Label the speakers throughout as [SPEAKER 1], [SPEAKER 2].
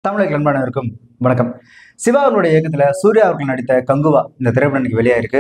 [SPEAKER 1] தமிழக நண்பனருக்கும் வணக்கம் சிவா அவர்களுடைய இயக்கத்துல சூர்யா அவர்கள் நடித்த கங்குவா இந்த திரைப்படம் இன்னைக்கு வெளியாயிருக்கு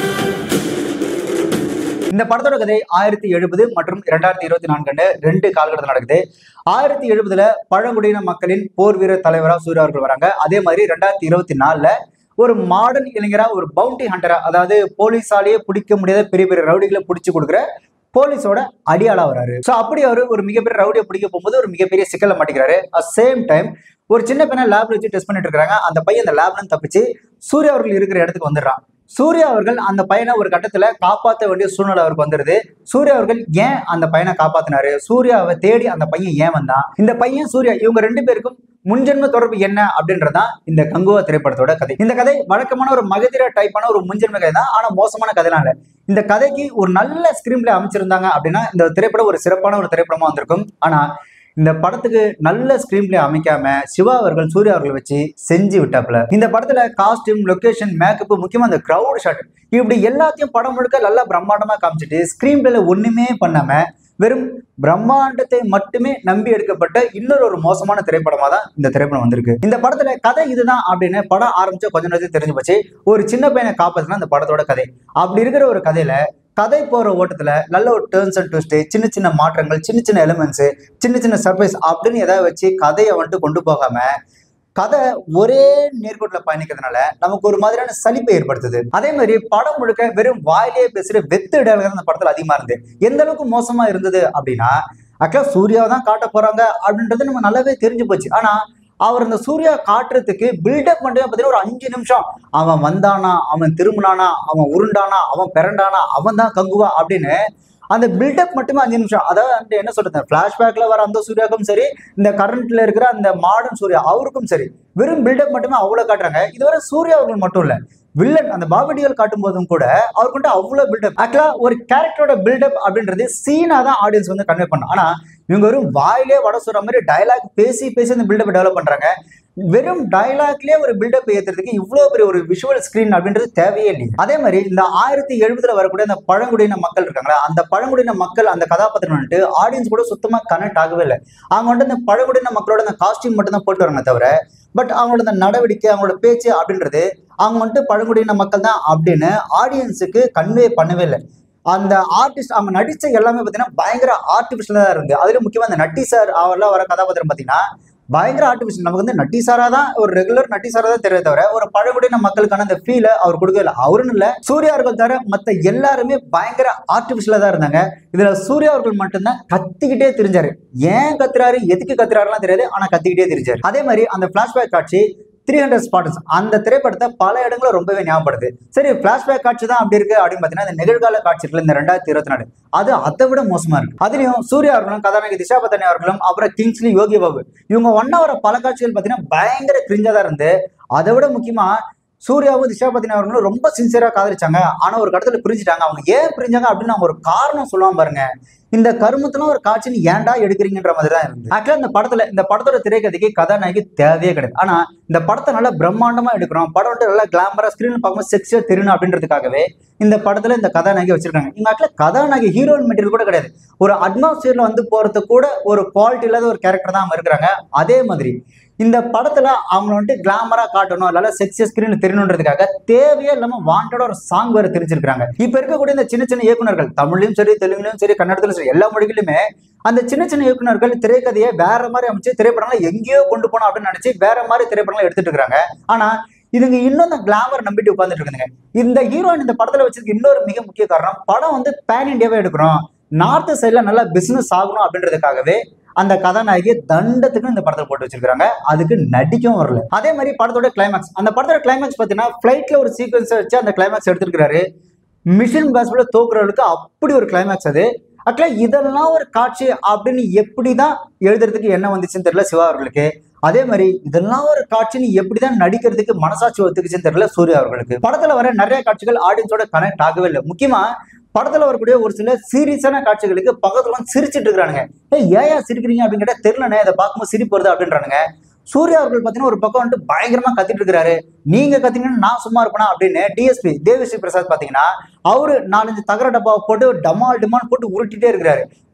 [SPEAKER 1] இந்த படத்தோட கதை ஆயிரத்தி எழுபது மற்றும் இரண்டாயிரத்தி இருபத்தி நான்கு ரெண்டு காலகட்டத்தில் நடக்குது ஆயிரத்தி எழுபதுல பழங்குடியின மக்களின் போர் வீரர் தலைவரா சூர்யா அவர்கள் வராங்க அதே மாதிரி ரெண்டாயிரத்தி இருபத்தி நாலுல ஒரு மாடர்ன் இளைஞரா ஒரு பவுண்டி ஹண்டரா அதாவது போலீஸாலேயே பிடிக்க முடியாத பெரிய பெரிய ரவுடிகளை பிடிச்சு கொடுக்குற போலீஸோட அடியாளா வராரு ஸோ அப்படி அவர் ஒரு மிகப்பெரிய ரவுடியை பிடிக்க போகும்போது ஒரு மிகப்பெரிய சிக்கலை மாட்டிக்கிறாரு அட் சேம் டைம் ஒரு சின்ன பையனை லேப்ல வச்சு டெஸ்ட் பண்ணிட்டு இருக்காங்க அந்த பையன் அந்த லேப்ல இருந்து தப்பிச்சு சூர்யா அவர்கள் இருக்கிற இடத்துக்கு வந்துடுறான் சூர்யா அவர்கள் அந்த பையனை ஒரு கட்டத்துல காப்பாற்ற வேண்டிய சூழ்நிலை அவருக்கு வந்துருது சூர்யா அவர்கள் ஏன் அந்த பையனை காப்பாத்தினாரு சூர்யாவை தேடி அந்த பையன் ஏன் வந்தான் இந்த பையன் சூர்யா இவங்க ரெண்டு பேருக்கும் முன்ஜென்ம தொடர்பு என்ன அப்படின்றதான் இந்த கங்குவா திரைப்படத்தோட கதை இந்த கதை வழக்கமான ஒரு மகதிர டைப்பான ஒரு முன்ஜென்ம கதை தான் ஆனா மோசமான கதைலாம் இல்ல இந்த கதைக்கு ஒரு நல்ல ஸ்கிரீன் பிளே அமைச்சிருந்தாங்க அப்படின்னா இந்த திரைப்படம் ஒரு சிறப்பான ஒரு திரைப்படமா வந்திருக்கும் ஆனா இந்த படத்துக்கு நல்ல ஸ்கிரீன் பிளே அமைக்காம சிவா அவர்கள் சூர்யா அவர்கள் வச்சு செஞ்சு விட்டாப்புல இந்த படத்துல காஸ்டியூம் லொகேஷன் மேக்கப் முக்கியமா அந்த கிரவுட் ஷாட் இப்படி எல்லாத்தையும் படம் முழுக்க நல்லா பிரம்மாண்டமா காமிச்சிட்டு ஸ்கிரீன் பிளேல ஒண்ணுமே பண்ணாம வெறும் பிரம்மாண்டத்தை மட்டுமே நம்பி எடுக்கப்பட்ட இன்னொரு ஒரு மோசமான திரைப்படமா தான் இந்த திரைப்படம் வந்திருக்கு இந்த படத்துல கதை இதுதான் அப்படின்னு படம் ஆரம்பிச்ச கொஞ்ச நேரத்துக்கு தெரிஞ்சு போச்சு ஒரு சின்ன பையனை காப்பாத்தினா இந்த படத்தோட கதை அப்படி இருக்கிற ஒரு கதையில கதை போற ஓட்டத்துல நல்ல ஒரு டேர்ன்ஸ் அண்ட் ட்விஸ்ட் சின்ன சின்ன மாற்றங்கள் சின்ன சின்ன எலிமெண்ட்ஸ் சின்ன சின்ன சர்ப்ரைஸ் அப்படின்னு ஏதாவது வச்சு கதையை வந்துட்டு கொண்டு போகாம கதை ஒரே நேர்கோட்டில் பயணிக்கிறதுனால நமக்கு ஒரு மாதிரியான சலிப்பை ஏற்படுத்துது அதே மாதிரி படம் முழுக்க வெறும் வாயிலேயே பேசுற வெத்து இடங்கள் அந்த படத்துல அதிகமா இருந்து எந்த அளவுக்கு மோசமா இருந்தது அப்படின்னா ஆக்சுவலா சூர்யாவை தான் காட்ட போறாங்க அப்படின்றது நம்ம நல்லாவே தெரிஞ்சு போச்சு ஆனா அவர் இந்த சூர்யா காட்டுறதுக்கு பில்டப் மட்டுமே பார்த்தீங்கன்னா ஒரு அஞ்சு நிமிஷம் அவன் வந்தானா அவன் திரும்பினானா அவன் உருண்டானா அவன் பிறண்டானா அவன் தான் கங்குவா அப்படின்னு அந்த பில்டப் மட்டுமே அஞ்சு நிமிஷம் அதாவது வந்து என்ன சொல்றது பிளாஷ்பேக்ல வர அந்த சூர்யாவுக்கும் சரி இந்த கரண்ட்ல இருக்கிற அந்த மாடர்ன் சூர்யா அவருக்கும் சரி வெறும் பில்டப் மட்டுமே அவ்வளவு காட்டுறாங்க இதுவரை சூர்யா அவர்கள் மட்டும் இல்ல வில்லன் அந்த பாபடியல் காட்டும் போதும் கூட அவருக்கு அவ்வளவு பில்டப் ஆக்சுவலா ஒரு கேரக்டரோட பில்டப் அப்படின்றது சீனா தான் ஆடியன்ஸ் வந்து கன்வே பண்ணும் ஆனா இவங்க வெறும் வாயிலே வட சொல்ற மாதிரி டயலாக் பேசி பேசி அந்த பில்டப் டெவலப் பண்றாங்க வெறும் டயலாக்லயே ஒரு பில்டப் ஏத்துறதுக்கு இவ்வளவு பெரிய ஒரு விஷுவல் ஸ்கிரீன் அப்படின்றது தேவையே இல்லை அதே மாதிரி இந்த ஆயிரத்தி எழுபதுல வரக்கூடிய அந்த பழங்குடியின மக்கள் இருக்காங்களா அந்த பழங்குடியின மக்கள் அந்த கதாபாத்திரம் வந்துட்டு ஆடியன்ஸ் கூட சுத்தமா கனெக்ட் ஆகவே இல்லை அவங்க வந்துட்டு இந்த பழங்குடியின மக்களோட அந்த காஸ்டியூம் மட்டும் தான் போட்டு வராங்க தவிர பட் அவங்களோட அந்த நடவடிக்கை அவங்களோட பேச்சு அப்படின்றது அவங்க வந்துட்டு பழங்குடியின மக்கள் தான் அப்படின்னு ஆடியன்ஸுக்கு கன்வே பண்ணவே இல்லை அந்த ஆர்டிஸ்ட் அவங்க நடிச்ச எல்லாமே பார்த்தீங்கன்னா பயங்கர ஆர்டிஃபிஷியலாக தான் இருந்து அதுல முக்கியமாக அந்த நட்டி சார் அவர்லாம் வர கதாபாத்திரம் பார்த்தீங்கன்னா பயங்கர ஆர்டிஃபிஷியல் நமக்கு வந்து நட்டி சாரா தான் ஒரு ரெகுலர் நட்டி சாரா தான் தெரிய தவிர ஒரு பழங்குடியின மக்களுக்கான அந்த ஃபீலை அவர் கொடுக்கவே இல்லை அவருன்னு இல்லை சூர்யா அவர்கள் தவிர மற்ற எல்லாருமே பயங்கர ஆர்டிஃபிஷியலாக தான் இருந்தாங்க இதுல சூர்யா அவர்கள் மட்டும்தான் கத்திக்கிட்டே தெரிஞ்சாரு ஏன் கத்துறாரு எதுக்கு கத்துறாருலாம் தெரியாது ஆனா கத்திக்கிட்டே தெரிஞ்சாரு அதே மாதிரி அந்த பிளாஷ்பேக் காட்சி த்ரீ ஹண்ட்ரட் ஸ்பாட்ஸ் அந்த திரைப்படத்தை பல இடங்களும் ரொம்பவே ஞாபகப்படுது சரி பிளாஷ்பேக் காட்சி தான் அப்படி இருக்கு அப்படின்னு பார்த்தீங்கன்னா இந்த நிகழ்கால காட்சிகள் இந்த ரெண்டாயிரத்தி இருபத்தி நாலு அது அதை விட மோசமா இருக்கு அதுலயும் சூர்யா அவர்களும் கதாநாயகி திஷா பத்தனி அவர்களும் அப்புறம் கிங்ஸ்லி யோகி பாபு இவங்க ஒன்னா வர பல காட்சிகள் பார்த்தீங்கன்னா பயங்கர கிரிஞ்சா தான் இருந்து அதை விட முக்கியமா சூர்யாவும் திஷா பத்தினி அவர்களும் ரொம்ப சின்சியரா காதலிச்சாங்க ஆனா ஒரு கடத்துல பிரிஞ்சுட்டாங்க அவங்க ஏன் பிரிஞ்சாங்க அப்படின்னு அவங்க ஒரு காரணம் சொல்லுவாங்க பாருங்க இந்த கருமத்துல ஒரு காட்சின்னு ஏன்டா எடுக்கிறீங்கன்ற மாதிரி தான் இருந்து ஆக்சுவலா இந்த படத்துல இந்த படத்தோட திரைக்கதைக்கு கதாநாயகி தேவையே கிடையாது ஆனா இந்த படத்தை நல்லா பிரம்மாண்டமா எடுக்கிறோம் படம் வந்துட்டு நல்லா கிளாமரா ஸ்கிரீன் பார்க்கும்போது செக்ஸியா தெரியணும் அப்படின்றதுக்காகவே இந்த படத்துல இந்த கதாநாயகி வச்சிருக்காங்க இங்க ஆக்சுவலா கதாநாயகி ஹீரோயின் மெட்டீரியல் கூட கிடையாது ஒரு அட்மாஸ்பியர்ல வந்து போறது கூட ஒரு குவாலிட்டி இல்லாத ஒரு கேரக்டர் தான் அவங்க இருக்கிறாங்க அதே மாதிரி இந்த படத்துல அவங்க வந்துட்டு கிளாமரா காட்டணும் நல்லா செக்ஸியஸ் ஸ்கிரீன் தெரியணுன்றதுக்காக தேவையே இல்லாம வாண்டடா ஒரு சாங் வேற தெரிஞ்சிருக்காங்க இப்ப இருக்கக்கூடிய இந்த சின்ன சின்ன இயக்குனர்கள் தமிழ்லயும் சரி தெலுங்குலயும் சரி கன்னடத்திலும் சரி எல்லா மொழிகளிலுமே அந்த சின்ன சின்ன இயக்குனர்கள் திரைக்கதையை வேற மாதிரி அமைச்சு திரைப்படங்களை எங்கேயோ கொண்டு போனோம் அப்படின்னு நினைச்சு வேற மாதிரி திரைப்படங்களை எடுத்துட்டு இருக்காங்க ஆனா இதுங்க இன்னும் அந்த கிளாமர் நம்பிட்டு உட்காந்துட்டு இருக்குதுங்க இந்த ஹீரோயின் இந்த படத்துல வச்சதுக்கு இன்னொரு மிக முக்கிய காரணம் படம் வந்து பேன் இண்டியாவே எடுக்கிறோம் நார்த் சைட்ல நல்லா பிசினஸ் ஆகணும் அப்படின்றதுக்காகவே அந்த கதாநாயகி தண்டத்துக்கு இந்த படத்தை போட்டு வச்சிருக்காங்க அதுக்கு நடிக்கவும் வரல அதே மாதிரி படத்தோட கிளைமேக்ஸ் அந்த படத்தோட கிளைமேக்ஸ் பார்த்தீங்கன்னா ஃபிளைட்ல ஒரு சீக்வன்ஸ் வச்சு அந்த கிளைமேக்ஸ் எடுத்துருக்காரு மிஷன் பேஸ்ல தோக்குறவளுக்கு அப்படி ஒரு கிளைமேக்ஸ் அது ஆக்சுவலா இதெல்லாம் ஒரு காட்சி அப்படின்னு எப்படிதான் எழுதுறதுக்கு என்ன வந்துச்சுன்னு தெரியல சிவா அவர்களுக்கு அதே மாதிரி இதெல்லாம் ஒரு காட்சின்னு எப்படிதான் நடிக்கிறதுக்கு மனசாட்சி ஒத்துக்குச்சுன்னு தெரியல சூர்யா அவர்களுக்கு படத்துல வர நிறைய காட்சிகள் ஆடியன்ஸோட கனெக்ட் ஆகவே இல்லை முக்கியமா படத்துல வரக்கூடிய ஒரு சில சீரியஸான காட்சிகளுக்கு பக்கத்துல வந்து சிரிச்சிட்டு இருக்கிறானுங்க ஏய் ஏயா சிரிக்கிறீங்க அப்படின்னு கேட்டா தெரியலண்ணே இதை பார்க்கும்போது சிரிப்பு வருது அப்படின்றானுங்க சூர்யா அவர்கள் பார்த்தீங்கன்னா ஒரு பக்கம் வந்துட்டு பயங்கரமா கத்திட்டு இருக்கிறாரு நீங்க கத்தீங்கன்னா நான் சும்மா இருப்பேனா அப்படின்னு டிஎஸ்பி தேவிஸ்ரீ பிரசாத் பாத்தீங்கன்னா அவரு நாலஞ்சு தகர டப்பாவை போட்டு டமால் டிமால் போட்டு உருட்டிட்டே இருக்கிறாரு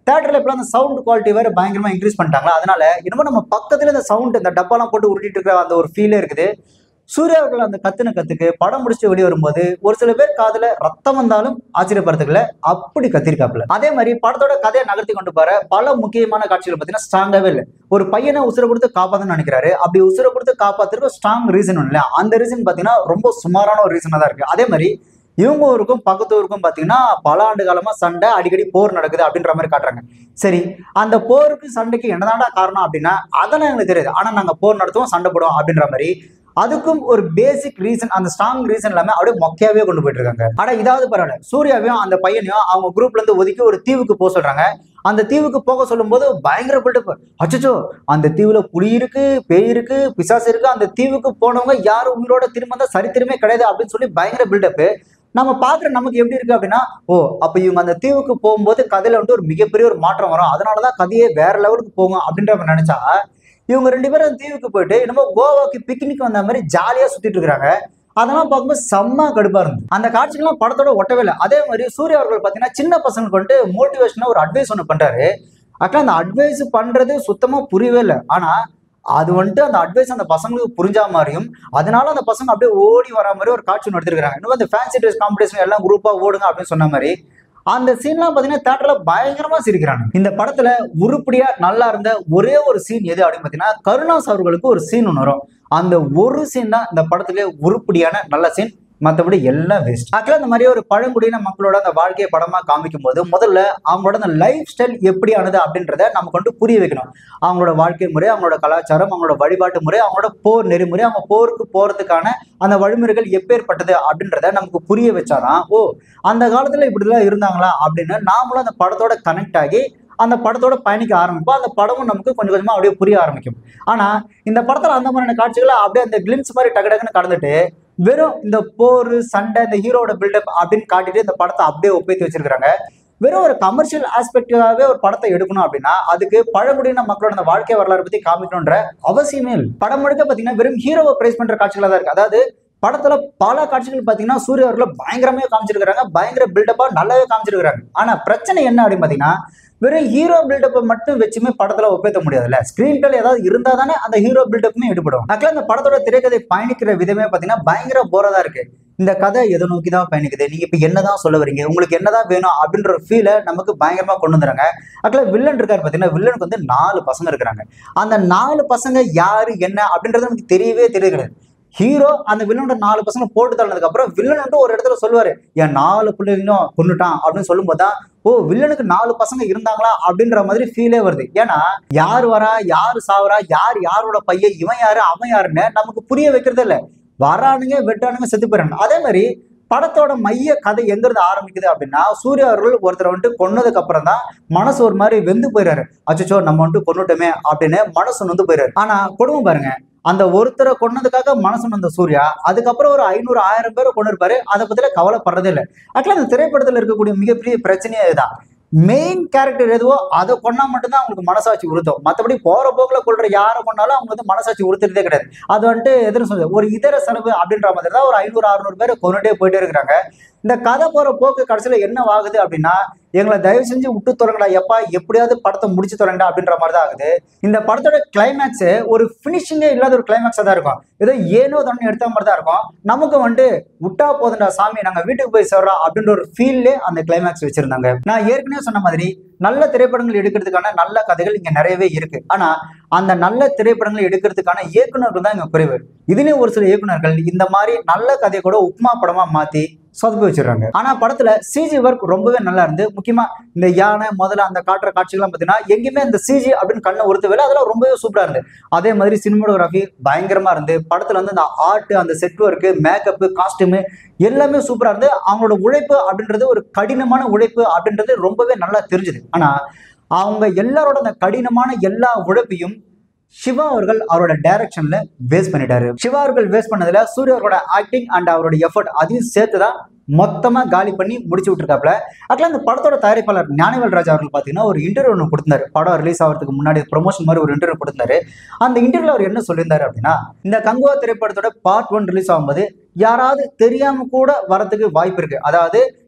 [SPEAKER 1] தேட்டரில் இப்பெல்லாம் அந்த சவுண்ட் குவாலிட்டி வேறு பயங்கரமாக இன்க்ரீஸ் பண்ணிட்டாங்களா அதனால என்னமோ நம்ம பக்கத்துல இந்த சவுண்ட் இந்த டப்பாலாம் போட்டு உருட்டிட்டு இருக்கிற அந்த ஒரு ஃபீலே இருக்குது சூர்யா அவர்கள் அந்த கத்துன கத்துக்கு படம் முடிச்சுட்டு வெளியே வரும்போது ஒரு சில பேர் காதுல ரத்தம் வந்தாலும் ஆச்சரியப்படுறதுக்குல அப்படி கத்திருக்காப்புல அதே மாதிரி படத்தோட கதையை நகர்த்தி கொண்டு போற பல முக்கியமான காட்சிகள் பார்த்தீங்கன்னா ஸ்ட்ராங்காவே இல்லை ஒரு பையனை உசுரை கொடுத்து காப்பாத்தணும்னு நினைக்கிறாரு அப்படி உசுரை கொடுத்து காப்பாத்துறதுக்கு ஸ்ட்ராங் ரீசன் ஒன்று இல்லையா அந்த ரீசன் பார்த்தீங்கன்னா ரொம்ப சுமாரான ஒரு ரீசனாக தான் இருக்கு அதே மாதிரி இவங்க ஊருக்கும் பக்கத்து ஊருக்கும் பார்த்தீங்கன்னா பல ஆண்டு காலமா சண்டை அடிக்கடி போர் நடக்குது அப்படின்ற மாதிரி காட்டுறாங்க சரி அந்த போருக்கு சண்டைக்கு என்னதான்டா காரணம் அப்படின்னா அதெல்லாம் எங்களுக்கு தெரியாது ஆனா நாங்க போர் நடத்துவோம் சண்டை போடுவோம் அப்படின்ற மாதிரி அதுக்கும் ஒரு பேசிக் ரீசன் அந்த ஸ்ட்ராங் ரீசன் இல்லாம அப்படியே மொக்கையாவே கொண்டு போயிட்டு இருக்காங்க ஆனா இதாவது பரவாயில்ல சூர்யாவையும் அந்த பையனையும் அவங்க குரூப்ல இருந்து ஒதுக்கி ஒரு தீவுக்கு போக சொல்றாங்க அந்த தீவுக்கு போக சொல்லும்போது பயங்கர பில்டப் அச்சச்சோ அந்த தீவுல புலி இருக்கு பேய் இருக்கு பிசாசு இருக்கு அந்த தீவுக்கு போனவங்க யாரும் உயிரோட திரும்ப தான் சரித்திரமே கிடையாது அப்படின்னு சொல்லி பயங்கர பில்டப் நம்ம பாக்குற நமக்கு எப்படி இருக்கு அப்படின்னா ஓ அப்ப இவங்க அந்த தீவுக்கு போகும்போது கதையில வந்துட்டு ஒரு மிகப்பெரிய ஒரு மாற்றம் வரும் அதனாலதான் கதையே வேற லெவலுக்கு போகும் அப்படின்ற மாதிரி நினைச்சா இவங்க ரெண்டு பேரும் அந்த தீவுக்கு போயிட்டு என்னமோ கோவாக்கு பிக்னிக் வந்த மாதிரி ஜாலியா சுத்திட்டு இருக்காங்க அதெல்லாம் பார்க்கும்போது செம்ம கடுப்பா இருந்து அந்த காட்சிகள்லாம் படத்தோட ஒட்டவே இல்லை அதே மாதிரி சூர்யா அவர்கள் பார்த்தீங்கன்னா சின்ன பசங்களுக்கு வந்துட்டு மோட்டிவேஷனா ஒரு அட்வைஸ் ஒன்று பண்றாரு ஆக்சுவலா அந்த அட்வைஸ் பண்றது சுத்தமா புரியவே இல்லை ஆனா அது வந்துட்டு அந்த அட்வைஸ் அந்த பசங்களுக்கு புரிஞ்சா மாதிரியும் அதனால அந்த பசங்க அப்படியே ஓடி வர மாதிரி ஒரு காட்சி ஒன்று எடுத்துருக்காங்க இன்னும் அந்த ஃபேன்சி ட்ரெஸ் காம்படிஷன் எல்லாம் குரூப்பா ஓடுங்க அப்படின்னு சொன்ன மாதிரி அந்த சீன்லாம் பார்த்தீங்கன்னா தேட்டர்ல பயங்கரமா சிரிக்கிறாங்க இந்த படத்துல உருப்படியா நல்லா இருந்த ஒரே ஒரு சீன் எது அப்படின்னு பார்த்தீங்கன்னா கருணாஸ் அவர்களுக்கு ஒரு சீன் ஒன்று வரும் அந்த ஒரு சீன் தான் இந்த படத்துல உருப்படியான நல்ல சீன் மற்றபடி எல்லாம் வேஸ்ட் ஆக்சுவலாக இந்த மாதிரி ஒரு பழங்குடியின மக்களோட அந்த வாழ்க்கையை படமா காமிக்கும் போது முதல்ல அவங்களோட அந்த லைஃப் ஸ்டைல் எப்படியானது அப்படின்றத நமக்கு வந்து புரிய வைக்கணும் அவங்களோட வாழ்க்கை முறை அவங்களோட கலாச்சாரம் அவங்களோட வழிபாட்டு முறை அவங்களோட போர் நெறிமுறை அவங்க போருக்கு போறதுக்கான அந்த வழிமுறைகள் எப்பேற்பட்டது அப்படின்றத நமக்கு புரிய வச்சாதான் ஓ அந்த காலத்துல இப்படிலாம் இருந்தாங்களா அப்படின்னு நாமளும் அந்த படத்தோட கனெக்ட் ஆகி அந்த படத்தோட பயணிக்க ஆரம்பிப்போம் அந்த படமும் நமக்கு கொஞ்சம் கொஞ்சமா அப்படியே புரிய ஆரம்பிக்கும் ஆனா இந்த படத்துல அந்த மாதிரியான காட்சிகளை அப்படியே அந்த கிளிம்ஸ் மாதிரி டக்கு டக்குன்னு கடந்துட்டு வெறும் இந்த போர் சண்டை இந்த ஹீரோட பில்டப் அப்படின்னு காட்டிட்டு இந்த படத்தை அப்படியே ஒப்பேத்தி வச்சிருக்காங்க வெறும் ஒரு கமர்ஷியல் ஆஸ்பெக்டாகவே ஒரு படத்தை எடுக்கணும் அப்படின்னா அதுக்கு பழங்குடியின மக்களோட அந்த வாழ்க்கை வரலாறு பத்தி காமிக்கணுன்ற அவசியமே இல்லை படம் முழுக்க பாத்தீங்கன்னா வெறும் ஹீரோவை பிரைஸ் பண்ற காட்சிகளா தான் இருக்கு அதாவது படத்துல பல காட்சிகள் பாத்தீங்கன்னா சூரிய அவர்களை பயங்கரமே காமிச்சிருக்காங்க பயங்கர பில்டப்பா நல்லாவே காமிச்சிருக்காங்க ஆனா பிரச்சனை என்ன அப்படின்னு பாத்தீங்கன்னா வெறும் ஹீரோ பில்டப்பை மட்டும் வச்சுமே படத்துல ஒப்பேத்த முடியாதுல்ல ஸ்கிரீன் பிளே ஏதாவது இருந்தா தானே அந்த ஹீரோ பில்டப்புமே எடுபடும் ஆக்சுவலா இந்த படத்தோட திரைக்கதை பயணிக்கிற விதமே பாத்தீங்கன்னா பயங்கர போரா தான் இருக்கு இந்த கதை எதை நோக்கி தான் பயணிக்குது நீங்க இப்ப என்னதான் சொல்ல வரீங்க உங்களுக்கு என்னதான் வேணும் அப்படின்ற ஒரு ஃபீலை நமக்கு பயங்கரமா கொண்டு வந்துறாங்க ஆக்சுவலா வில்லன் இருக்காரு பாத்தீங்கன்னா வில்லனுக்கு வந்து நாலு பசங்க இருக்கிறாங்க அந்த நாலு பசங்க யாரு என்ன அப்படின்றது நமக்கு தெரியவே தெரிய கிடையாது ஹீரோ அந்த வில்லனோட நாலு பசங்க போட்டு தள்ளதுக்கு அப்புறம் வில்லன் வந்து ஒரு இடத்துல சொல்லுவாரு என் நாலு பிள்ளைங்களும் கொண்டுட்டான் அப்படின்னு சொல்லும் போதுதான் ஓ வில்லனுக்கு நாலு பசங்க இருந்தாங்களா அப்படின்ற மாதிரி ஃபீலே வருது ஏன்னா யார் வரா யாரு சாவரா யார் யாரோட பையன் இவன் யாரு அவன் யாருன்னு நமக்கு புரிய வைக்கிறது இல்ல வரானுங்க வெட்டானுங்க செத்து போயிறாங்க அதே மாதிரி படத்தோட மைய கதை எங்கிருந்து ஆரம்பிக்குது அப்படின்னா சூர்யா அவர்கள் ஒருத்தரை வந்துட்டு கொன்னதுக்கு அப்புறம் தான் மனசு ஒரு மாதிரி வெந்து போயிறாரு அச்சச்சோ நம்ம வந்துட்டு கொன்னுட்டோமே அப்படின்னு மனசு நொந்து போயிறாரு ஆனா கொடுமை பாருங்க அந்த ஒருத்தரை கொன்னதுக்காக மனசு நொந்த சூர்யா அதுக்கப்புறம் ஒரு ஐநூறு ஆயிரம் பேரை கொண்டு இருப்பாரு அதை பத்தில கவலைப்படுறதே இல்லை ஆக்சுவலா அந்த திரைப்படத்துல இருக்கக்கூடிய மிகப்பெரிய பிரச்சனையே இதுதான் மெயின் கேரக்டர் எதுவோ அதை கொன்னா மட்டும்தான் அவங்களுக்கு மனசாட்சி உறுத்தும் மற்றபடி போற போக்குல கொள்ற யாரை கொண்டாலும் அவங்க வந்து மனசாட்சி உறுத்துறதே கிடையாது அது வந்துட்டு எதிர சொல்லுது ஒரு இதர செலவு அப்படின்ற மாதிரி தான் ஒரு ஐநூறு அறுநூறு பேர் கொண்டுட்டே போயிட்டே இருக்கிறாங்க இந்த கதை போற போக்கு கடைசியில என்ன ஆகுது அப்படின்னா எங்களை தயவு செஞ்சு விட்டு தொடங்கடா எப்பா எப்படியாவது படத்தை முடிச்சு தொடங்கடா அப்படின்ற மாதிரி தான் ஆகுது இந்த படத்தோட கிளைமேக்ஸ் ஒரு ஃபினிஷிங்கே இல்லாத ஒரு கிளைமேக்ஸா தான் இருக்கும் ஏதோ ஏனோ தண்ணி எடுத்த மாதிரி தான் இருக்கும் நமக்கு வந்துட்டு விட்டா போதுண்டா சாமி நாங்க வீட்டுக்கு போய் சேர்றோம் அப்படின்ற ஒரு ஃபீல்லே அந்த கிளைமேக்ஸ் வச்சிருந்தாங்க நான் ஏற்கனவே சொன்ன மாதிரி நல்ல திரைப்படங்கள் எடுக்கிறதுக்கான நல்ல கதைகள் இங்க நிறையவே இருக்கு ஆனா அந்த நல்ல திரைப்படங்களை எடுக்கிறதுக்கான இயக்குனர்கள் தான் இங்க குறைவு இதுலயும் ஒரு சில இயக்குனர்கள் இந்த மாதிரி நல்ல கதையை கூட உப்மா படமா மாத்தி சொதப்பி வச்சிடுறாங்க ஆனா படத்துல சிஜி ஒர்க் ரொம்பவே நல்லா இருந்து முக்கியமா இந்த யானை முதல்ல அந்த காட்டுற காட்சிகள்லாம் பாத்தீங்கன்னா எங்கேயுமே இந்த சிஜி அப்படின்னு கண்ணை உறுத்தவே அதெல்லாம் ரொம்பவே சூப்பரா இருந்து அதே மாதிரி சினிமோகிராஃபி பயங்கரமா இருந்து படத்துல வந்து அந்த ஆர்ட் அந்த செட் ஒர்க்கு மேக்கப் காஸ்டியூமு எல்லாமே சூப்பரா இருந்து அவங்களோட உழைப்பு அப்படின்றது ஒரு கடினமான உழைப்பு அப்படின்றது ரொம்பவே நல்லா தெரிஞ்சுது ஆனா அவங்க எல்லாரோட அந்த கடினமான எல்லா உழைப்பையும் சிவா அவர்கள் அவரோட டைரக்ஷன்ல வேஸ்ட் பண்ணிட்டாரு சிவா அவர்கள் வேஸ்ட் பண்ணதுல சூர்யா அவரோட ஆக்டிங் அண்ட் அவரோட எஃபர்ட் அதையும் சேர்த்து தான் மொத்தமா காலி பண்ணி முடிச்சு விட்டுருக்காப்ல ஆக்சுவலா இந்த படத்தோட தயாரிப்பாளர் ஞானவேல் ராஜா அவர்கள் பாத்தீங்கன்னா ஒரு இன்டர்வியூ ஒன்று கொடுத்தாரு படம் ரிலீஸ் ஆகிறதுக்கு முன்னாடி ப்ரொமோஷன் மாதிரி ஒரு இன்டர்வியூ கொடுத்தாரு அந்த இன்டர்வியூல அவர் என்ன சொல்லியிருந்தாரு அப்படின்னா இந்த கங்குவா திரைப்படத்தோட பார்ட் ஒன் ரிலீஸ் ஆகும்போது யாராவது தெரியாம கூட வரதுக்கு வாய்ப்பு இருக்கு அதாவது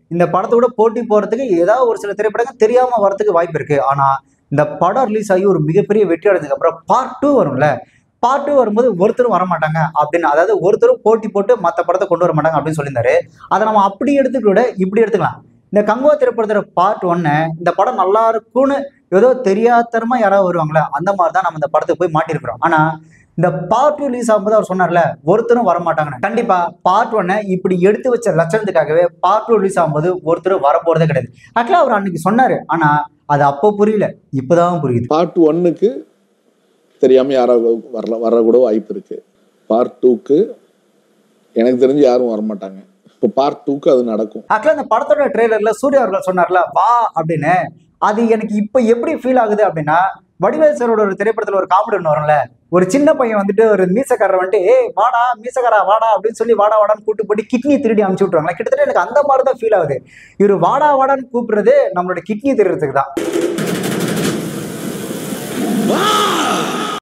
[SPEAKER 1] இந்த படத்தோட போட்டி போறதுக்கு ஏதாவது ஒரு சில திரைப்படங்கள் தெரியாம வரதுக்கு வாய்ப்பு இருக்கு ஆனா இந்த படம் ரிலீஸ் ஆகி ஒரு மிகப்பெரிய வெற்றி அடைஞ்சதுக்கு அப்புறம் பார்ட் டூ வரும்ல பார்ட் டூ வரும்போது ஒருத்தரும் வர மாட்டாங்க அப்படின்னு அதாவது ஒருத்தரும் போட்டி போட்டு மற்ற படத்தை கொண்டு வர மாட்டாங்க அப்படின்னு சொல்லியிருந்தாரு அதை நம்ம அப்படி எடுத்துக்க விட இப்படி எடுத்துக்கலாம் இந்த கங்குவா திரைப்படத்தோட பார்ட் ஒன்னு இந்த படம் நல்லா இருக்கும்னு ஏதோ தெரியாதனமா யாராவது வருவாங்களே அந்த மாதிரி தான் நம்ம இந்த படத்துக்கு போய் மாட்டிருக்கிறோம் ஆனா இந்த பார்ட் டூ ரிலீஸ் ஆகும்போது அவர் சொன்னார்ல ஒருத்தரும் வர மாட்டாங்கன்னு கண்டிப்பா பார்ட் ஒன்னை இப்படி எடுத்து வச்ச லட்சணத்துக்காகவே பார்ட் டூ ரிலீஸ் ஆகும்போது ஒருத்தரும் வர போறதே கிடையாது ஆக்சுவலா அவர் அன்னைக்கு சொன்னாரு ஆனா அது அப்போ புரியல இப்பதான் புரியுது
[SPEAKER 2] பார்ட் ஒன்னுக்கு தெரியாமல் யாராவது வரல வர கூட வாய்ப்பு இருக்கு பார்ட் டூக்கு எனக்கு தெரிஞ்சு யாரும் வரமாட்டாங்க இப்போ பார்ட் டூக்கு அது நடக்கும்
[SPEAKER 1] ஆக்சுவலா இந்த படத்தோட ட்ரெய்லர்ல சூர்யா அவர்கள் சொன்னார்ல வா அப்படின்னு அது எனக்கு இப்ப எப்படி ஃபீல் ஆகுது அப்படின்னா வடிவேல் சாரோட ஒரு திரைப்படத்துல ஒரு காமெடி ஒன்று வரும்ல ஒரு சின்ன பையன் வந்துட்டு ஒரு மீசக்காரர் வந்துட்டு ஏய் வாடா மீசக்காரா வாடா அப்படின்னு சொல்லி வாடா வாடான்னு கூட்டு போட்டு கிட்னி திருடி அமுச்சு விட்ருவாங்களா கிட்டத்தட்ட எனக்கு அந்த மாதிரி தான் ஃபீல் ஆகுது இவர் வாடா வாடான்னு கூப்பிடுறது நம்மளோட கிட்னி திருடுறதுக்கு தான்